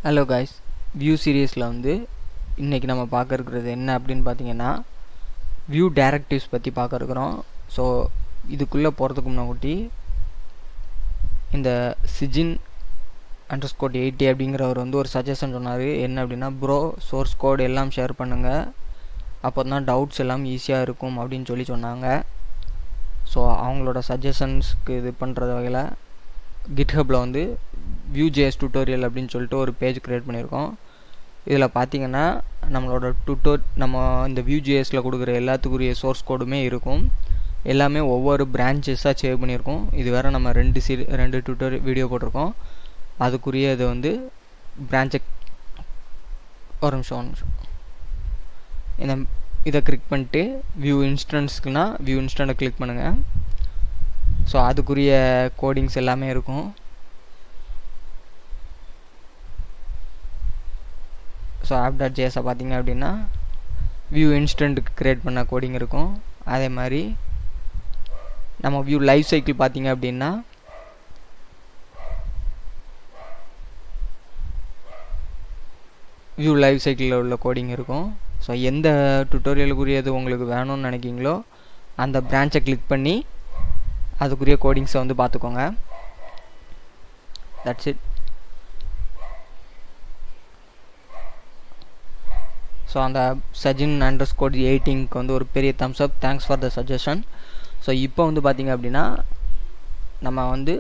hello guys view சீரியஸில் வந்து இன்றைக்கி நம்ம பார்க்க இருக்கிறது என்ன அப்படின்னு பார்த்தீங்கன்னா வியூ டேரக்டிவ்ஸ் பற்றி பார்க்க இருக்கிறோம் ஸோ இதுக்குள்ளே போகிறதுக்கு முன்னாடி இந்த சிஜின் அண்டர் ஸ்கோட் எயிட்டி அப்படிங்கிறவர் வந்து ஒரு சஜஷன் சொன்னார் என்ன அப்படின்னா ப்ரோ சோர்ஸ் கோட் எல்லாம் ஷேர் பண்ணுங்கள் அப்போ தான் டவுட்ஸ் எல்லாம் ஈஸியாக இருக்கும் அப்படின்னு சொல்லி சொன்னாங்க ஸோ அவங்களோட சஜஷன்ஸ்க்கு இது பண்ணுற வகையில் கிட்ஹப்பில் வந்து வியூ ஜேஎஸ் டுட்டோரியல் அப்படின்னு சொல்லிட்டு ஒரு பேஜ் க்ரியேட் பண்ணியிருக்கோம் இதில் பார்த்தீங்கன்னா நம்மளோட டுட்டோர் நம்ம இந்த வியூ ஜேஎஸில் கொடுக்குற எல்லாத்துக்குரிய சோர்ஸ் கோடுமே இருக்கும் எல்லாமே ஒவ்வொரு பிரான்ச்சஸாக சேவ் பண்ணியிருக்கோம் இது வேறு நம்ம ரெண்டு சீரி ரெண்டு டுட்டோரி வீடியோ போட்டிருக்கோம் அதுக்குரிய இது வந்து பிரான்ச்சை ஒரு நிமிஷம் ஒரு நிமிஷம் இந்த இதை கிளிக் பண்ணிட்டு வியூ இன்ஸ்டன்ஸ்க்குனா வியூ இன்ஸ்டண்ட்டை கிளிக் பண்ணுங்கள் ஸோ அதுக்குரிய கோடிங்ஸ் எல்லாமே இருக்கும் ஸோ ஆப் டாட் ஜேஸை பார்த்தீங்க அப்படின்னா வியூ இன்ஸ்டண்ட்டுக்கு க்ரியேட் பண்ண கோடிங் இருக்கும் அதே மாதிரி நம்ம வியூ லைஃப் சைக்கிள் பார்த்தீங்க அப்படின்னா வியூ லைஃப் சைக்கிளில் உள்ள கோடிங் இருக்கும் ஸோ எந்த டுட்டோரியலுக்குரியது உங்களுக்கு வேணும்னு நினைக்கிங்களோ அந்த பிரான்ச்சை கிளிக் பண்ணி அதுக்குரிய கோடிங்ஸை வந்து பார்த்துக்கோங்க தட்ஸ் இட் ஸோ அந்த சஜின் அண்டர் ஸ்கோட் எயிட்டிங்க்கு வந்து ஒரு பெரிய thumbs up thanks for the suggestion so இப்போ வந்து பார்த்திங்க அப்படின்னா நம்ம வந்து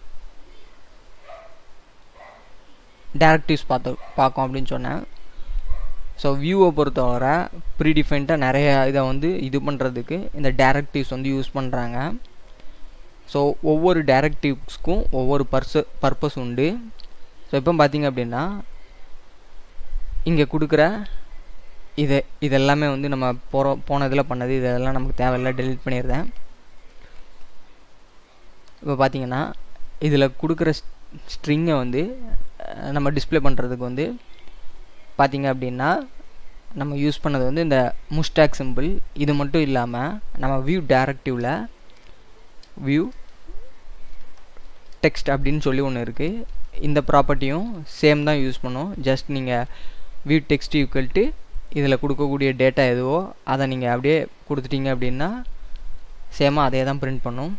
டேரக்டிவ்ஸ் பார்த்து பார்க்கோம் அப்படின்னு சொன்னேன் ஸோ வியூவை பொறுத்தவரை ப்ரீடிஃபைன்ட்டாக நிறைய இதை வந்து இது பண்ணுறதுக்கு இந்த டேரக்டிவ்ஸ் வந்து யூஸ் பண்ணுறாங்க ஸோ ஒவ்வொரு டேரக்டிவ்ஸ்க்கும் ஒவ்வொரு பர்ச பர்பஸ் உண்டு ஸோ இப்போ பார்த்திங்க அப்படின்னா இங்கே கொடுக்குற இது இதெல்லாமே வந்து நம்ம போகிற போன இதில் பண்ணது இதெல்லாம் நமக்கு தேவையில்லை டெலிட் பண்ணிடுறேன் இப்போ பார்த்தீங்கன்னா இதில் கொடுக்குற ஸ்ட்ரிங்கை வந்து நம்ம டிஸ்பிளே பண்ணுறதுக்கு வந்து பார்த்திங்க அப்படின்னா நம்ம யூஸ் பண்ணது வந்து இந்த முஸ்டாக் சிம்பிள் இது மட்டும் இல்லாமல் நம்ம வியூ டேரக்டிவில் வியூ டெக்ஸ்ட் அப்படின்னு சொல்லி ஒன்று இருக்குது இந்த ப்ராப்பர்ட்டியும் சேம் தான் யூஸ் பண்ணும் ஜஸ்ட் நீங்கள் வியூ டெக்ஸ்ட் ஈக்குவல்ட்டு இதில் கொடுக்கக்கூடிய டேட்டா எதுவோ அதை நீங்கள் அப்படியே கொடுத்துட்டீங்க அப்படின்னா சேமாக அதே தான் பிரிண்ட் பண்ணும்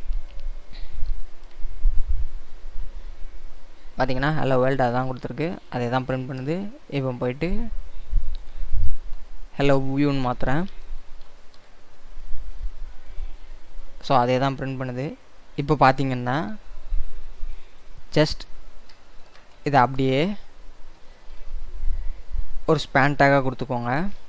பார்த்தீங்கன்னா ஹலோ வேர்ல்டு அதான் கொடுத்துருக்கு அதே தான் பிரிண்ட் பண்ணுது இப்போ போயிட்டு ஹலோ வியூன்னு மாற்றுறேன் ஸோ அதே தான் பிரிண்ட் பண்ணுது இப்போ பார்த்தீங்கன்னா ஜஸ்ட் இதை அப்படியே ஒரு ஸ்பேன் டேக்காக கொடுத்துக்கோங்க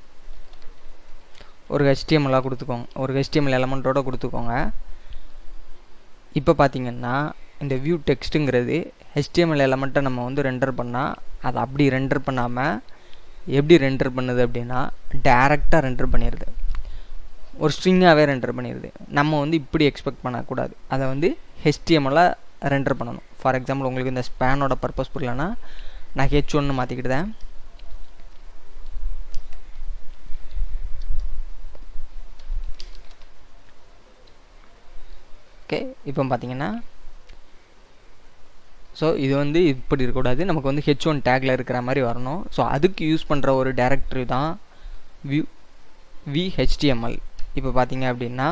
ஒரு ஹெச்டிஎம்எல்லாக கொடுத்துக்கோங்க ஒரு ஹெச்டிஎம்எல் எலமெண்ட்டோட கொடுத்துக்கோங்க இப்போ பார்த்தீங்கன்னா இந்த வியூ டெக்ஸ்ட்டுங்கிறது ஹெச்டிஎம்எல் எலமெண்ட்டை நம்ம வந்து ரெண்டர் பண்ணால் அதை அப்படி ரெண்டர் பண்ணாமல் எப்படி ரெண்டர் பண்ணுது அப்படின்னா டேரெக்டாக ரெண்டர் பண்ணிடுது ஒரு ஸ்ட்ரிங்காகவே ரெண்டர் பண்ணிடுது நம்ம வந்து இப்படி எக்ஸ்பெக்ட் பண்ணக்கூடாது அதை வந்து ஹெச்டிஎம்எல்லாம் ரெண்டர் பண்ணணும் ஃபார் எக்ஸாம்பிள் உங்களுக்கு இந்த ஸ்பேனோட பர்பஸ் புரியலன்னா நான் ஹெச் ஒன்று மாற்றிக்கிட்டேன் ஓகே இப்போ பார்த்தீங்கன்னா ஸோ இது வந்து இப்படி இருக்கக்கூடாது நமக்கு வந்து ஹெச் ஒன் டேக்கில் இருக்கிற மாதிரி வரணும் ஸோ அதுக்கு யூஸ் பண்ணுற ஒரு டேரக்டரி தான் வியூ விஹெச்டிஎம்எல் இப்போ பார்த்தீங்க அப்படின்னா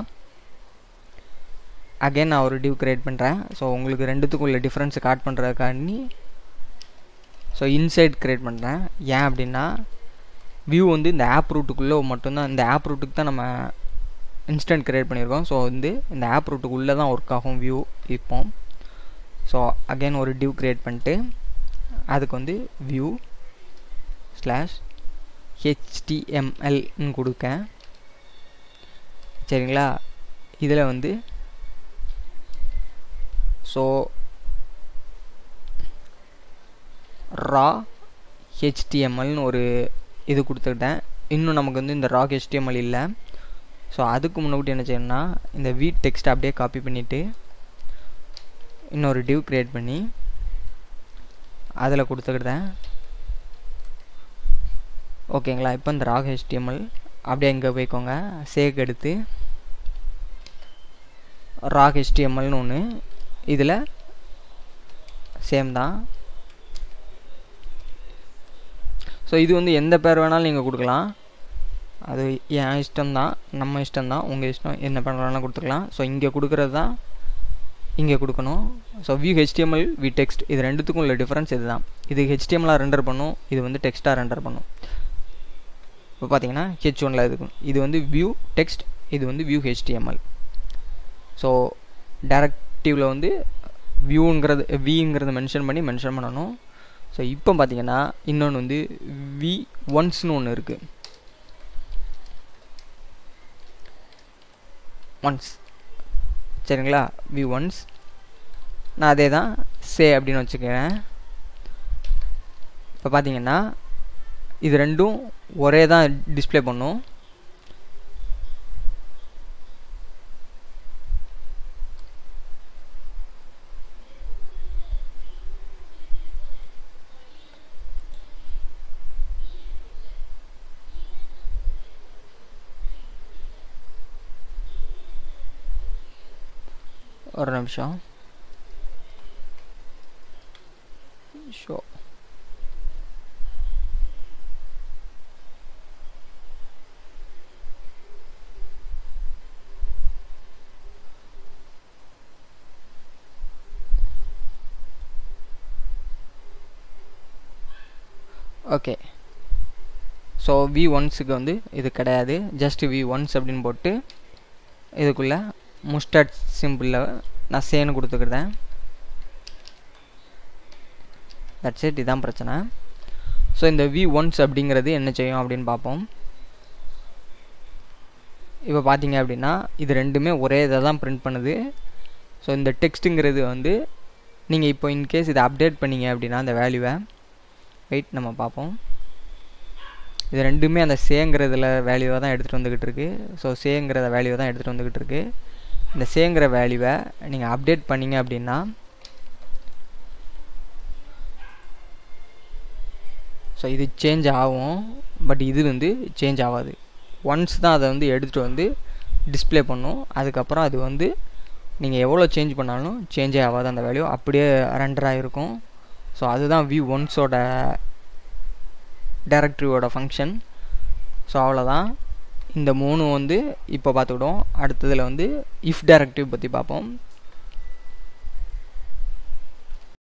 அகைன் நான் ஒரு டிவ் க்ரியேட் பண்ணுறேன் ஸோ உங்களுக்கு ரெண்டுத்துக்கும் உள்ள டிஃப்ரென்ஸை காட் பண்ணுறதுக்காண்டி ஸோ இன்சைட் க்ரியேட் பண்ணுறேன் ஏன் அப்படின்னா வியூ வந்து இந்த ஆப் ரூட்டுக்குள்ளே மட்டும்தான் இந்த ஆப் ரூட்டுக்கு தான் நம்ம இன்ஸ்டன்ட் க்ரியேட் பண்ணியிருக்கோம் ஸோ வந்து இந்த ஆப் ரூட்டுக்குள்ளே தான் ஒர்க் ஆகும் வியூ இப்போ ஸோ அகைன் ஒரு டிவ் க்ரியேட் பண்ணிட்டு அதுக்கு வந்து வியூ ஸ்லாஷ் ஹெச்டிஎம்எல்னு கொடுக்கேன் சரிங்களா இதில் வந்து ஸோ ரா ஹெச்டிஎம்எல்னு ஒரு இது கொடுத்துக்கிட்டேன் இன்னும் நமக்கு வந்து இந்த ரா ஹெச்டிஎம்எல் இல்லை ஸோ அதுக்கு முன்னாடி என்ன செய்யணும்னா இந்த வீட் டெக்ஸ்ட் அப்படியே காப்பி பண்ணிவிட்டு இன்னொரு டிவ் க்ரியேட் பண்ணி அதில் கொடுத்துக்கிட்டேன் ஓகேங்களா இப்போ இந்த ராக் ஹெச்டிஎம்எல் அப்படியே இங்கே போய்க்கோங்க சேக் எடுத்து ராக் ஹெச்டிஎம்எல்னு ஒன்று இதில் சேம் தான் ஸோ இது வந்து எந்த பேர் வேணாலும் நீங்கள் கொடுக்கலாம் அது என் இஷ்டம்தான் நம்ம இஷ்டம்தான் உங்கள் இஷ்டம் என்ன பேர் வேணாலும் கொடுத்துக்கலாம் ஸோ இங்கே கொடுக்குறது தான் இங்கே கொடுக்கணும் so view HTML V text இது ரெண்டுத்துக்கும் உள்ள டிஃப்ரென்ஸ் இது தான் இது ஹெச்டிஎம்எலாக ரெண்டர் பண்ணும் இது வந்து டெக்ஸ்ட்டாக ரெண்டர் பண்ணும் இப்போ பார்த்தீங்கன்னா ஹெச் ஒனில் இருக்கும் இது வந்து வியூ டெக்ஸ்ட் இது வந்து வியூ ஹெச்டிஎம்எல் ஸோ டேரக்டிவில் வந்து வியூங்கிறது விங்கிறத மென்ஷன் பண்ணி மென்ஷன் பண்ணணும் ஸோ இப்போ பார்த்தீங்கன்னா இன்னொன்று வந்து வி ஒன்ஸ்னு ஒன்று இருக்குது ஒன்ஸ் சரிங்களா வி ஒன்ஸ் நான் அதே தான் சே அப்படின்னு வச்சுக்கிறேன் இப்போ பார்த்தீங்கன்னா இது ரெண்டும் ஒரே தான் டிஸ்பிளே பண்ணும் ஒரு நிமிஷம் ஷோ ஓகே ஸோ வி ஒன்ஸுக்கு வந்து இது கிடையாது ஜஸ்ட் வி ஒன்ஸ் அப்படின்னு போட்டு இதுக்குள்ளே முஸ்டர்ட் சிம்பிளில் நான் சேனு கொடுத்துக்கிட்டேன் தட்ஸ் இட் இதான் பிரச்சனை ஸோ இந்த வி ஒன்ஸ் அப்படிங்கிறது என்ன செய்யும் அப்படின்னு பார்ப்போம் இப்போ பார்த்தீங்க அப்படின்னா இது ரெண்டுமே ஒரே இதை தான் பிரிண்ட் பண்ணுது ஸோ இந்த டெக்ஸ்ட்டுங்கிறது வந்து நீங்கள் இப்போ இன்கேஸ் இதை அப்டேட் பண்ணீங்க அப்படின்னா அந்த வேல்யூவை வெயிட் நம்ம பார்ப்போம் இது ரெண்டுமே அந்த சேங்கிறதுல வேல்யூவை தான் எடுத்துகிட்டு வந்துக்கிட்டு இருக்கு ஸோ சேங்கிறத வேல்யூவை தான் எடுத்துகிட்டு வந்துக்கிட்டு இருக்கு இந்த சேங்கிற வேல்யூவை நீங்கள் அப்டேட் பண்ணீங்க அப்படின்னா ஸோ இது சேஞ்ச் ஆகும் பட் இது வந்து சேஞ்ச் ஆகாது ஒன்ஸ் தான் அதை வந்து எடுத்துகிட்டு வந்து டிஸ்பிளே பண்ணும் அதுக்கப்புறம் அது வந்து நீங்கள் எவ்வளோ சேஞ்ச் பண்ணாலும் சேஞ்சே ஆகாது அந்த வேல்யூ அப்படியே ரெண்டராக இருக்கும் ஸோ அதுதான் வியூ ஒன்ஸோட டேரக்டரியோட ஃபங்க்ஷன் ஸோ அவ்வளோதான் இந்த மூணு வந்து இப்போ பார்த்துக்கிட்டோம் அடுத்ததில் வந்து இஃப் டேரக்டிவ் பற்றி பார்ப்போம்